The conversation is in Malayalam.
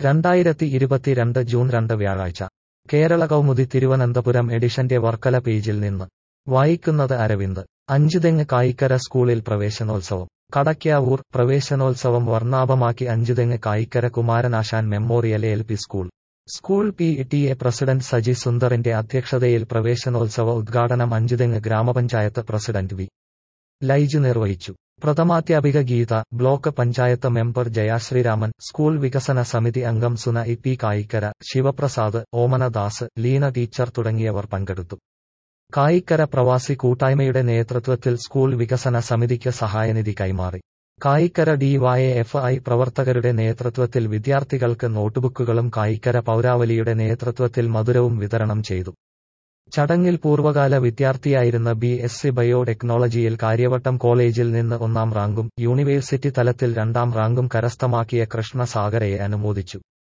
രണ്ടായിരത്തി ഇരുപത്തിരണ്ട് ജൂൺ രണ്ട് വ്യാഴാഴ്ച കേരള കൗമുദി തിരുവനന്തപുരം എഡിഷന്റെ വർക്കല പേജിൽ നിന്ന് വായിക്കുന്നത് അരവിന്ദ് അഞ്ചുതെങ്ങ് കായിക്കര സ്കൂളിൽ പ്രവേശനോത്സവം കടയ്ക്കാവൂർ പ്രവേശനോത്സവം വർണ്ണാഭമാക്കി Anchuthengu Kayikkara Kumaranasan memorial L P school school P T A president Saji സുന്ദറിന്റെ അധ്യക്ഷതയിൽ പ്രവേശനോത്സവ ഉദ്ഘാടനം അഞ്ചുതെങ്ങ് ഗ്രാമപഞ്ചായത്ത് പ്രസിഡന്റ് വി ലൈജു നിർവഹിച്ചു പ്രഥമാധ്യാപിക Geetha block panchayat member Jayasreeraman school വികസന സമിതി അംഗം Suna E P Kayikkara Sivaprasad Omanadas Leena teacher തുടങ്ങിയവർ പങ്കെടുത്തു കായിക്കര പ്രവാസി കൂട്ടായ്മയുടെ നേതൃത്വത്തിൽ സ്കൂൾ വികസന സമിതിക്ക് സഹായനിധി കൈമാറി കായിക്കര ഡിവൈഎഫ് ഐ പ്രവർത്തകരുടെ നേതൃത്വത്തിൽ വിദ്യാർത്ഥികൾക്ക് നോട്ടുബുക്കുകളും കായിക്കര പൗരാവലിയുടെ നേതൃത്വത്തിൽ മധുരവും വിതരണം ചെയ്തു ചടങ്ങിൽ പൂർവ്വകാല വിദ്യാർത്ഥിയായിരുന്ന ബി എസ് സി ബയോടെക്നോളജിയിൽ കാര്യവട്ടം കോളേജിൽ നിന്ന് ഒന്നാം റാങ്കും യൂണിവേഴ്സിറ്റി തലത്തിൽ രണ്ടാം റാങ്കും കരസ്ഥമാക്കിയ കൃഷ്ണ സാഗരയെ അനുമോദിച്ചു